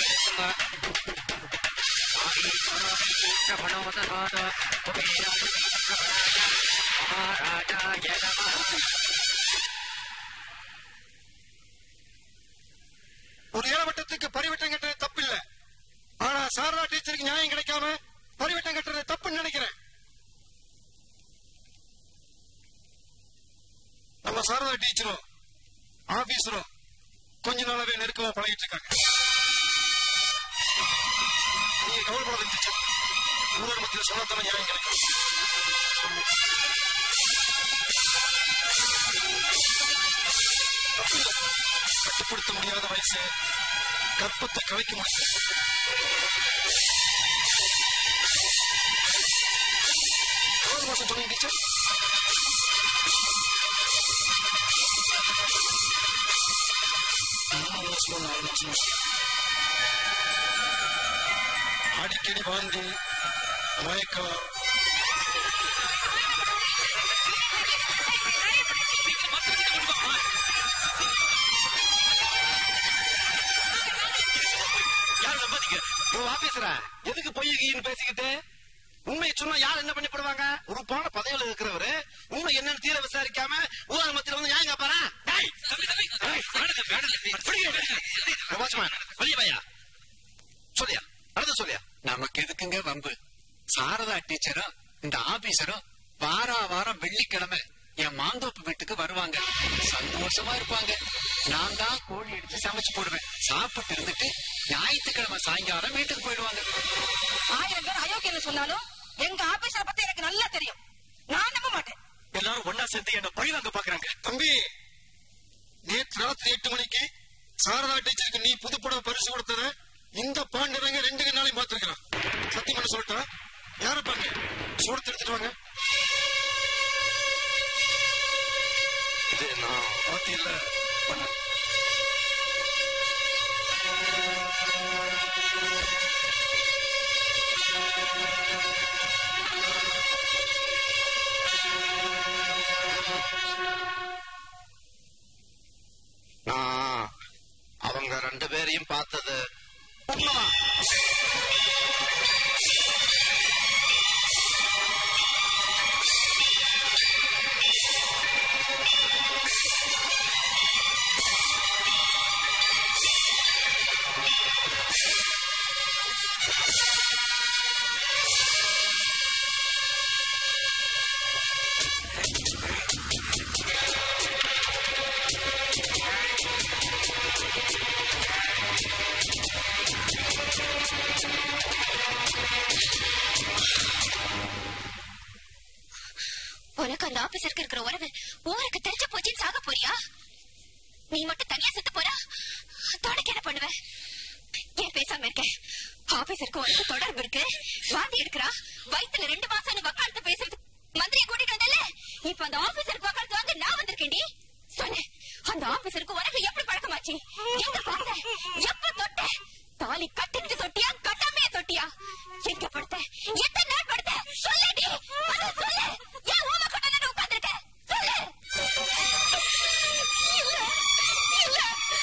மகாராஜாய நமः ஒரு ஏழவட்டத்துக்கு பரிவட்டம் கட்டுறது தப்பு இல்ல ஆனா சாரதா டீச்சருக்கு நியாயம் கிடைக்காம பரிவட்டம் கட்டுறது தப்புன்னு நினைக்கிறேன் நம்ம சாரதா டீச்சரும் ஆபீசரும் கொஞ்ச நாளாவே நெருக்கமா பழகிட்டு இருக்காங்க நீங்க கவலைப்படாத டீச்சர் ஊரர் மத்தியில் சொன்னதான நியாயம் கிடைக்கும் கட்டுப்படுத்த முடியாத வயசு கற்பத்தை கலைக்க முடியும் எவ்வளவு மாசம் சொன்னீங்க டீச்சர் மூணு மாசமா நாலு மாசமா அடிக்கடி வாந்தி மயக்கம் யார் நம்பாதீங்க உன் ஆபீசரா எதுக்கு பொய் கீன்னு பேசிக்கிட்டு உண்மையை சொன்னா யார் என்ன பண்ணி போடுவாங்க உறுப்பான பதவியில இருக்கிறவரு உண்மை என்னன்னு தீர விசாரிக்காம ஊழல் மத்தியில வந்து நியாயம் காப்பாரா பையா சொல்லியா அடுத்து சொல்லியா நமக்கு எதுக்குங்க வம்பு சாரதா டீச்சரும் இந்த ஆபீசரும் வாரா வாரம் வெள்ளிக்கிழமை என் மாந்தோப்பு வீட்டுக்கு வருவாங்க சந்தோஷமா இருப்பாங்க நான் தான் கோழி எடுத்து சமைச்சு போடுவேன் சாப்பிட்டு இருந்துட்டு ஞாயிற்றுக்கிழமை சாயங்காலம் வீட்டுக்கு போயிடுவாங்க ஆயிரம் பேர் அயோக்கியம் சொன்னாலும் எங்க ஆபீசரை பத்தி எனக்கு நல்லா தெரியும் நான் நம்ப மாட்டேன் எல்லாரும் ஒன்னா சேர்ந்து என்ன பழி வாங்க பாக்குறாங்க தம்பி நேற்று ராத்திரி எட்டு மணிக்கு சாரதா டீச்சருக்கு நீ புதுப்படம் பரிசு கொடுத்தத இந்த பாண்டவங்க ரெண்டு நாளையும் பார்த்திருக்கிறான் சத்தியம் பண்ண சொல்லிட்டா யார பாங்க சூடத்தை எடுத்துட்டு வாங்க இது நான் பாத்தியில்ல பண்ண நான் அவங்க ரெண்டு பேரையும் பார்த்தது உண்மைதான். உனக்கு அந்த ஆபீசருக்கு இருக்கிற உறவு ஊருக்கு தெரிஞ்சு போச்சுன்னு சாக போறியா நீ மட்டும் தனியா செத்து போறா தொடக்க என்ன பண்ணுவ ஏன் பேசாம இருக்க ஆபீசருக்கு உனக்கு தொடர்பு இருக்கு வாந்தி எடுக்கிறா வயித்துல ரெண்டு மாசம் வக்காலத்து பேசுறது மந்திரியை கூட்டிட்டு வந்தல இப்ப அந்த ஆபீசருக்கு வக்காலத்து வாங்க நான் வந்திருக்கேன்டி சொல்லு அந்த ஆபீசருக்கு உனக்கு எப்படி பழக்கமாச்சு எங்க பார்த்த எப்ப தொட்ட தாலி கட்டிட்டு தொட்டியா கட்டாமையா தொட்டியா எங்க படுத்த எத்தனை நாள் படுத்த சொல்லுடி அத சொல்லு ஏன் ஊம கொட்டல உட்கார்ந்திருக்க சொல்லு இல்ல இல்ல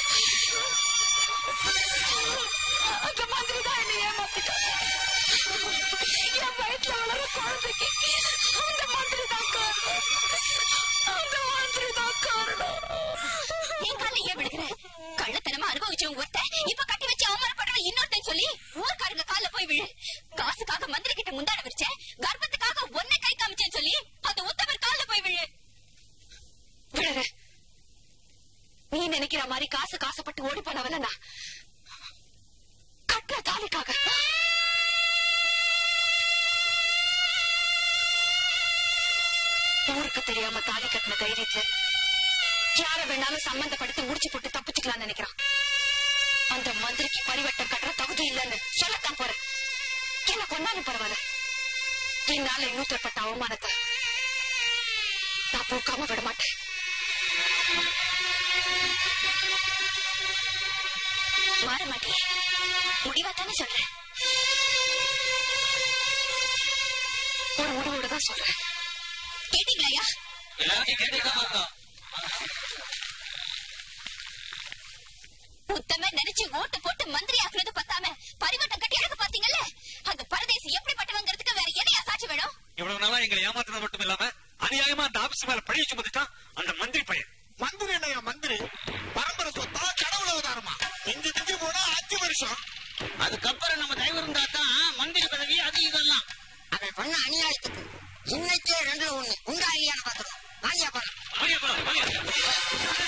அந்த மாதிரி தான் என்ன ஏமாத்திட்டாங்க என் வயிற்றுல வளர குழந்தைக்கு அந்த மாதிரி தான் காரணம் அந்த மாதிரி தான் காரணம் என் கால ஏன் விடுகிற கள்ளத்தனமா அனுபவிச்சவங்க ஒருத்த இப்ப கட்டி வச்சு அவமானப்படுற இன்னொருத்தன் சொல்லி ஊர்க்காரங்க கால போய் விழு காசுக்காக மந்திரி கிட்ட முந்தாட விரிச்ச கர்ப்பத்துக்காக ஒன்ன கை காமிச்சேன்னு சொல்லி அந்த உத்தவர் கால போய் விழு விடுற நீ நினைக்கிற மாதிரி காசு காசுப்பட்டு ஓடி போனவன நான் கட்டுற தாலிக்காக ஊருக்கு தெரியாம தாலி கட்டின தைரியத்துல யார வேணாலும் சம்பந்தப்படுத்தி முடிச்சு போட்டு தப்பிச்சுக்கலாம்னு நினைக்கிறான் அந்த மந்திரிக்கு பரிவட்டம் கட்டுற தகுதி இல்லைன்னு சொல்லத்தான் போறேன் என்ன கொண்டாலும் பரவாயில்ல என்னால இன்னொருத்தப்பட்ட அவமானத்தை நான் போக்காம விட மாட்டேன் மாற மாட்டேன் முடிவா தானே சொல்றேன் ஒரு முடிவோட தான் சொல்றேன் கேட்டீங்களா உத்தம நினைச்சு ஓட்டு போட்டு மந்திரி ஆக்குறது பத்தாம பரிவட்டம் கட்டி எடுக்க பாத்தீங்கல்ல அந்த பரதேசி எப்படிப்பட்டவங்கிறதுக்கு வேற எதையா சாட்சி வேணும் இவ்வளவு நாளா எங்களை ஏமாத்துறது மட்டும் இல்லாம அநியாயமா அந்த ஆபீஸ் மேல பழி வச்சு வந்துட்டான் அந்த மந்திரி பையன் மந்திரி என்னையா மந்திரி பரம்பரை சொத்தா கடவுள் அவதாரமா இஞ்சி திஞ்சி போனா அஞ்சு வருஷம் அதுக்கப்புறம் நம்ம தயவு இருந்தா தான் மந்திரி பதவி அது இதெல்லாம் அவன் பண்ண அநியாயத்துக்கு இன்னைக்கே ரெண்டுல ஒண்ணு உண்டா இல்லையான்னு பாத்துருவோம் வாங்கியா போலாம் வாங்க போலாம், வாங்க.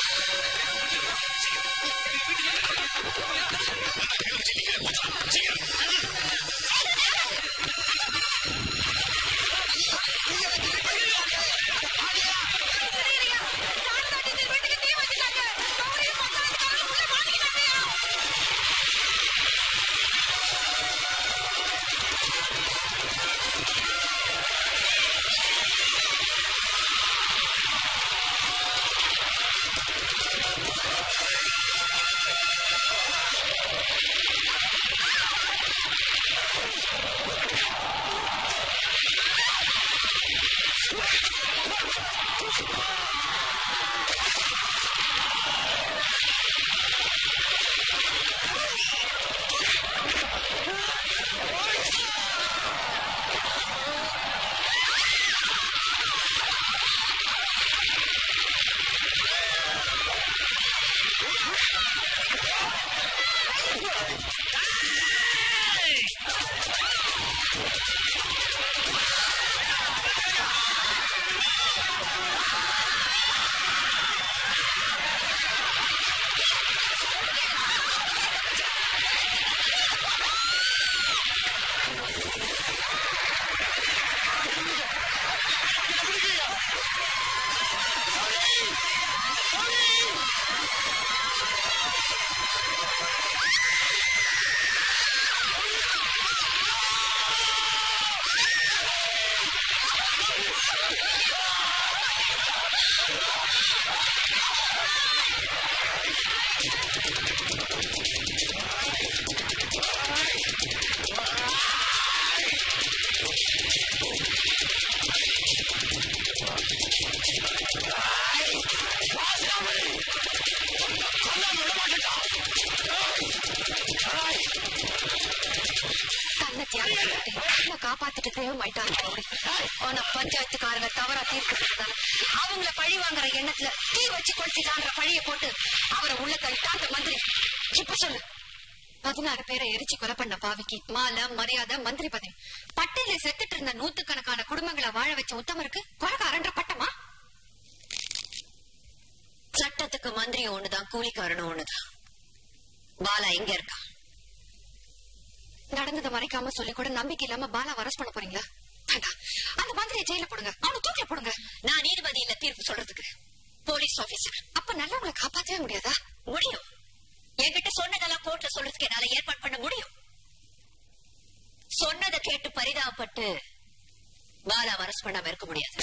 தன்னை தியாகம் பண்ணிட்டு என்ன காப்பாத்திட்டு தெய்வமாயிட்டாங்க ஆனா பஞ்சாயத்துக்காரங்க தவறா தீர்க்கப்பட்டதால அவங்கள பழி வாங்குற எண்ணத்துல தீ வச்சு கொளுத்திட்டான்ற பழிய போட்டு அவரை உள்ள தள்ளிட்டா அந்த மந்திரி இப்ப சொல்லு பதினாறு பேரை எரிச்சு கொலை பண்ண பாவிக்கு மாலை மரியாதை மந்திரி பதவி பட்டியல செத்துட்டு இருந்த நூத்துக்கணக்கான குடும்பங்களை வாழ வச்ச உத்தமருக்கு கொலைகாரன்ற பட்டமா சட்டத்துக்கு மந்திரி ஒண்ணுதான் கூலிக்காரனும் ஒண்ணுதான் பாலா எங்க இருக்கா நடந்ததை மறைக்காம சொல்லி கூட நம்பிக்கை இல்லாம பாலா அரஸ்ட் பண்ண போறீங்களா வேண்டாம் அந்த மந்திரியை ஜெயில போடுங்க அவனை தூக்கில போடுங்க நான் நீதிபதி இல்ல தீர்ப்பு சொல்றதுக்கு போலீஸ் ஆபீசர் அப்ப நல்லவங்களை காப்பாத்தவே முடியாதா முடியும் என்கிட்ட சொன்னதெல்லாம் கோர்ட்ல சொல்றதுக்கு என்னால ஏற்பாடு பண்ண முடியும் சொன்னதை கேட்டு பரிதாபப்பட்டு பாலா அரஸ்ட் பண்ணாம இருக்க முடியாது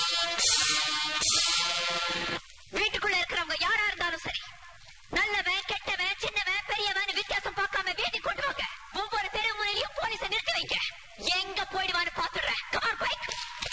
வீட்டுக்குள்ள இருக்கிறவங்க யாரா இருந்தாலும் சரி நல்லவன் கெட்டவன் சின்னவன் பெரியவன் வித்தியாசம் பார்க்காம வீதி கொண்டு வாங்க ஒவ்வொரு தெரு முனையிலும் போலீஸ நிறுத்தி வைங்க எங்க போயிடுவான்னு பாத்துடுறேன் கமான் பைக்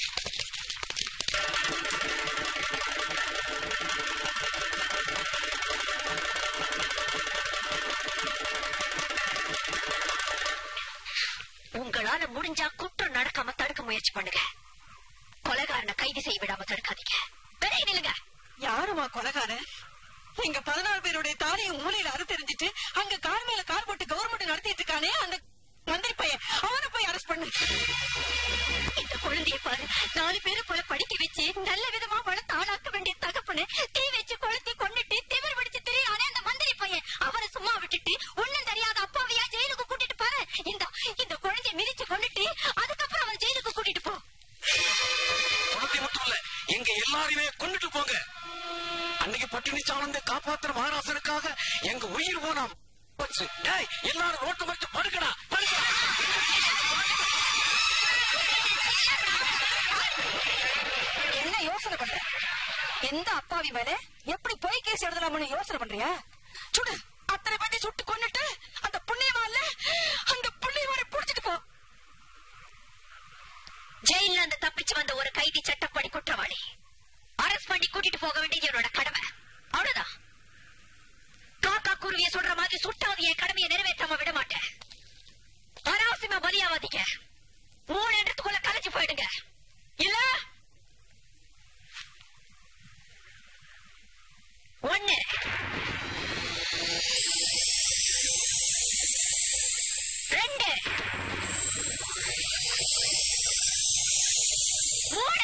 உங்களால முடிஞ்சா குற்றம் நடக்காம தடுக்க முயற்சி பண்ணுங்க கொலைகாரனை கைது செய்ய விடாம தடுக்காதீங்க வெளியே நில்லுங்க யாருமா கொலகாரன் எங்க பதினாறு பேருடைய தாலியும் மூலையில அறு தெரிஞ்சிட்டு அங்க கார் மேல கார் போட்டு கவர்மெண்ட் நடத்திட்டு இருக்கானே அந்த மந்திரி பையன் அவனை போய் அரெஸ்ட் பண்ணு இந்த குழந்தைய பாரு நாலு பேரை போல படிக்க வச்சு நல்ல விதமா வளர்த்து ஆளாக்க வேண்டிய தகப்பனு தீ வச்சு கொளுத்தி கொண்டுட்டு திமிர் பிடிச்சு திரியானே அந்த மந்திரி பையன் அவரை சும்மா விட்டுட்டு ஒண்ணும் தெரியாத அப்பாவையா ஜெயிலுக்கு கூட்டிட்டு பாரு இந்த இந்த குழந்தைய மிதிச்சு கொண்டுட்டு அதுக்கப்புறம் அவன் ஜெயிலுக்கு கூட்டிட்டு போ குணத்தை மட்டும் இல்ல எங்க எல்லாரையுமே கொண்டுட்டு போங்க அன்னைக்கு பட்டினி சாலந்த காப்பாத்துற மகாராசனுக்காக எங்க உயிர் போனாம் போச்சு டேய் எல்லாரும் ரோட்டு மட்டும் படுக்கடா படுக்கடா என்ன யோசனை பண்ற எந்த அப்பாவி மேல எப்படி போய் கேஸ் எழுதலாம்னு யோசனை பண்றியா சுடு அத்தனை பேரை சுட்டு கொன்னுட்டு அந்த புண்ணியமா இல்ல அந்த புண்ணியமான புடிச்சிட்டு போ ஜெயில இருந்து தப்பிச்சு வந்த ஒரு கைதி சட்டப்படி குற்றவாளி அரஸ்ட் பண்ணி கூட்டிட்டு போக வேண்டியது என்னோட கடமை அவ்வளவுதான் காக்கா குருவிய சொல்ற மாதிரி சுட்டாவது என் கடமையை நிறைவேற்றாம விட மாட்டேன் அனாவசியமா பலியாவாதீங்க மூணு இடத்துக்குள்ள கலைச்சு போயிடுங்க இல்ல ஒண்ணு ரெண்டு மூணு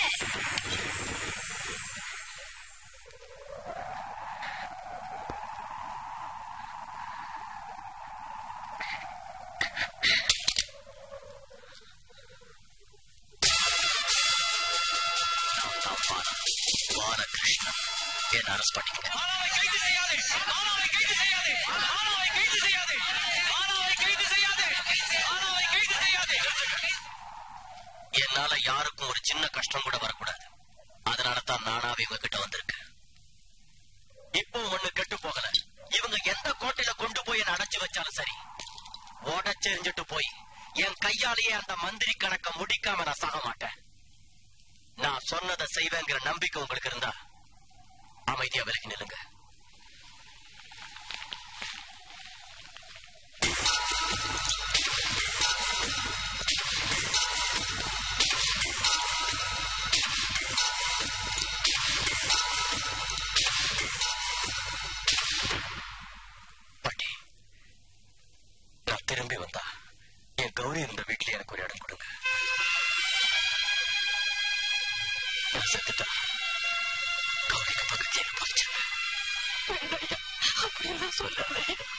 பாலகிருஷ்ணன் என்ன அரஸ்ட் பண்ணிக்க மாலாவை கைது செய்யாதே மாலாவை கைது செய்யாதே மாலாவை கைது செய்யாதே மாலாவை கைது செய்யாதே மாலாவை கைது செய்யாதே என்னால யாருக்கும் ஒரு சின்ன கஷ்டம் கூட வரக்கூடாது அதனால தான் நானாவே உங்ககிட்ட வந்திருக்கேன் இப்போ ஒண்ணு கெட்டு போகல இவங்க எந்த கோட்டையில கொண்டு போய் என்ன அடைச்சு வச்சாலும் சரி உடச்செறிஞ்சிட்டு போய் என் கையாலேயே அந்த மந்திரி கணக்க முடிக்காம நான் சாக மாட்டேன் நான் சொன்னதை செய்வேங்கிற நம்பிக்கை உங்களுக்கு இருந்தா அமைதியா விலகி நில்லுங்க பாட்டி நான் திரும்பி வந்தா என் கௌரி இருந்த வீட்டுல எனக்கு ஒரு இடம் கொடுங்க நான் செத்துட்டா கௌரிக்கு பக்கத்துல எனக்கு புதைச்சிருங்க அப்படியெல்லாம் சொல்லாதே